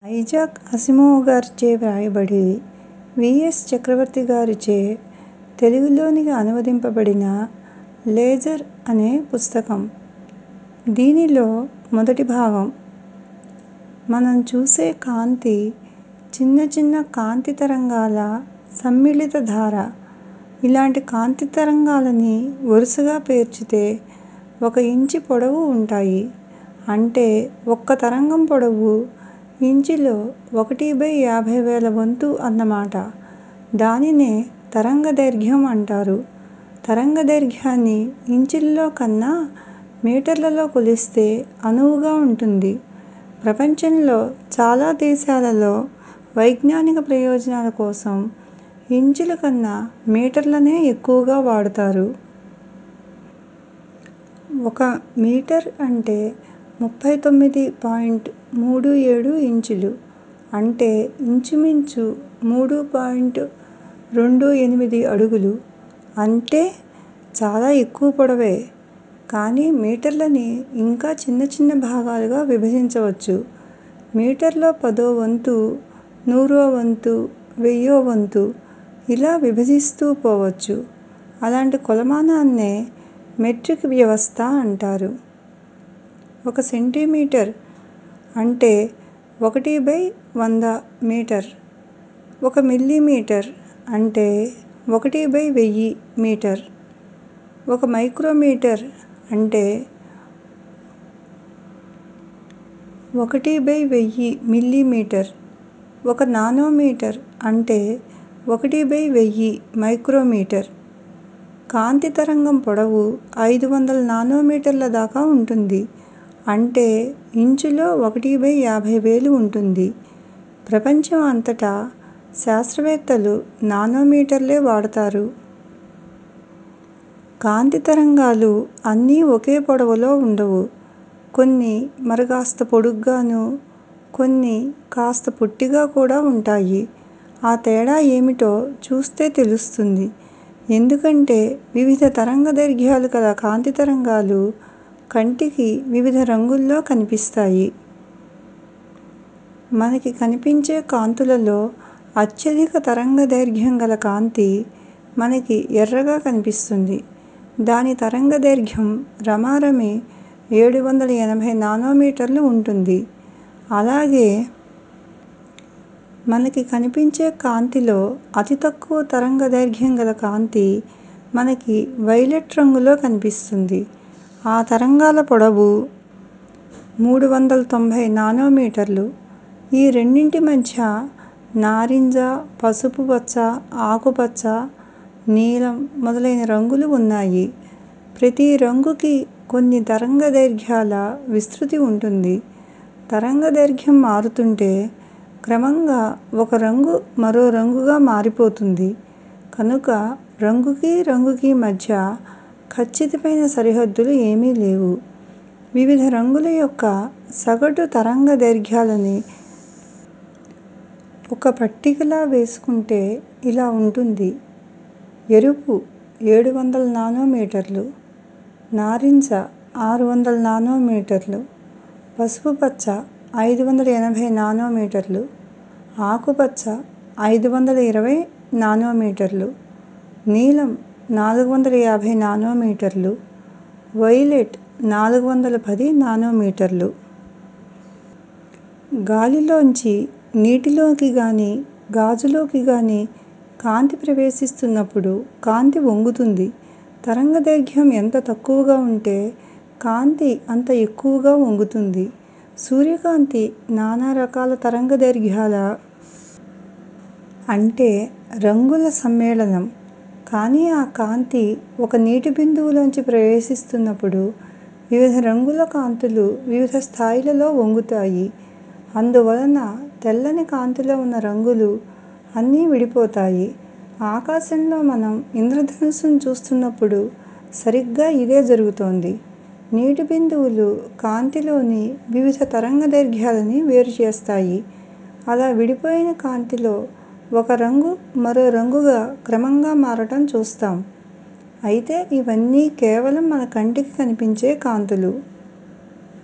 Isaac Asimov గారిచే వ్రాయబడి VS చక్రవర్తి గారిచే తెలుగులోనికి అనువదింపబడిన లేజర్ అనే పుస్తకం. దీనిలో మొదటి భాగం మనం చూసే కాంతి చిన్న చిన్న కాంతి తరంగాల సమ్మిళిత ధార. ఇలాంటి కాంతి తరంగాలని వరుసగా పేర్చితే ఒక ఇంచి పొడవు ఉంటాయి. అంటే ఒక్క తరంగం పొడవు ఇంచిలో ఒకటి బై యాభై వేల వంతు అన్నమాట. దానినే తరంగదైర్ఘ్యం అంటారు. తరంగదైర్ఘ్యాన్ని ఇంచుల్లో కన్నా మీటర్లలో కొలిస్తే అనువుగా ఉంటుంది. ప్రపంచంలో చాలా దేశాలలో వైజ్ఞానిక ప్రయోజనాల కోసం ఇంచుల కన్నా మీటర్లనే ఎక్కువగా వాడుతారు. ఒక మీటర్ అంటే ముప్పై తొమ్మిది పాయింట్ మూడు ఏడు ఇంచులు. అంటే ఇంచుమించు మూడు పాయింట్ రెండు ఎనిమిది అడుగులు. అంటే చాలా ఎక్కువ పొడవే. కానీ మీటర్లని ఇంకా చిన్న చిన్న భాగాలుగా విభజించవచ్చు. మీటర్లో పదో వంతు, నూరో వంతు, వెయ్యో వంతు ఇలా విభజిస్తూ పోవచ్చు. అలాంటి కొలమానాన్నే మెట్రిక్ వ్యవస్థ అంటారు. ఒక సెంటీమీటర్ అంటే ఒకటి బై వంద మీటర్. ఒక మిల్లీమీటర్ అంటే ఒకటి బై వెయ్యి మీటర్. ఒక మైక్రోమీటర్ అంటే ఒకటి బై వెయ్యి మిల్లీమీటర్. ఒక నానోమీటర్ అంటే ఒకటి బై వెయ్యి మైక్రోమీటర్. కాంతి తరంగం పొడవు ఐదు వందల నానోమీటర్ల దాకా ఉంటుంది. అంటే ఇంచులో ఒకటి బై యాభై వేలు ఉంటుంది. ప్రపంచం అంతటా శాస్త్రవేత్తలు నానోమీటర్లే వాడతారు. కాంతి తరంగాలు అన్నీ ఒకే పొడవులో ఉండవు. కొన్ని మరికాస్త పొడుగ్గానూ, కొన్ని కాస్త పొట్టిగా కూడా ఉంటాయి. ఆ తేడా ఏమిటో చూస్తే తెలుస్తుంది. ఎందుకంటే వివిధ తరంగదైర్ఘ్యాలు కల కాంతి తరంగాలు కంటికి వివిధ రంగుల్లో కనిపిస్తాయి. మనకి కనిపించే కాంతులలో అత్యధిక తరంగదైర్ఘ్యం గల కాంతి మనకి ఎర్రగా కనిపిస్తుంది. దాని తరంగదైర్ఘ్యం రమారమి ఏడు వందల ఎనభై నానోమీటర్లు ఉంటుంది. అలాగే మనకి కనిపించే కాంతిలో అతి తక్కువ తరంగదైర్ఘ్యం గల కాంతి మనకి వైలెట్ రంగులో కనిపిస్తుంది. ఆ తరంగాల పొడవు మూడు వందల తొంభై నానోమీటర్లు. ఈ రెండింటి మధ్య నారింజ, పసుపు పచ్చ, ఆకుపచ్చ, నీలం మొదలైన రంగులు ఉన్నాయి. ప్రతి రంగుకి కొన్ని తరంగదైర్ఘ్యాల విస్తృతి ఉంటుంది. తరంగదైర్ఘ్యం మారుతుంటే క్రమంగా ఒక రంగు మరో రంగుగా మారిపోతుంది. కనుక రంగుకి రంగుకి మధ్య ఖచ్చితమైన సరిహద్దులు ఏమీ లేవు. వివిధ రంగుల యొక్క సగటు తరంగదైర్ఘ్యాలని ఒక పట్టికలా వేసుకుంటే ఇలా ఉంటుంది. ఎరుపు ఏడు వందల నానోమీటర్లు, నారింజ ఆరు వందల నానోమీటర్లు, పసుపు పచ్చ ఐదు వందల ఎనభై నానోమీటర్లు, ఆకుపచ్చ ఐదు వందల ఇరవై నానోమీటర్లు, నీలం నాలుగు వందల యాభై నానోమీటర్లు, వైలెట్ నాలుగు వందల పది నానోమీటర్లు. గాలిలోంచి నీటిలోకి గానీ, గాజులోకి గానీ కాంతి ప్రవేశిస్తున్నప్పుడు కాంతి వంగుతుంది. తరంగదైర్ఘ్యం ఎంత తక్కువగా ఉంటే కాంతి అంత ఎక్కువగా వంగుతుంది. సూర్యకాంతి నానా రకాల తరంగదైర్ఘ్యాల అంటే రంగుల సమ్మేళనం. కానీ ఆ కాంతి ఒక నీటి బిందువులోంచి ప్రవేశిస్తున్నప్పుడు వివిధ రంగుల కాంతులు వివిధ స్థాయిలలో వంగుతాయి. అందువలన తెల్లని కాంతిలో ఉన్న రంగులు అన్నీ విడిపోతాయి. ఆకాశంలో మనం ఇంద్రధనుస్సును చూస్తున్నప్పుడు సరిగ్గా ఇదే జరుగుతోంది. నీటి బిందువులు కాంతిలోని వివిధ తరంగదైర్ఘ్యాలని వేరుచేస్తాయి. అలా విడిపోయిన కాంతిలో ఒక రంగు మరో రంగుగా క్రమంగా మారటం చూస్తాం. అయితే ఇవన్నీ కేవలం మన కంటికి కనిపించే కాంతులు.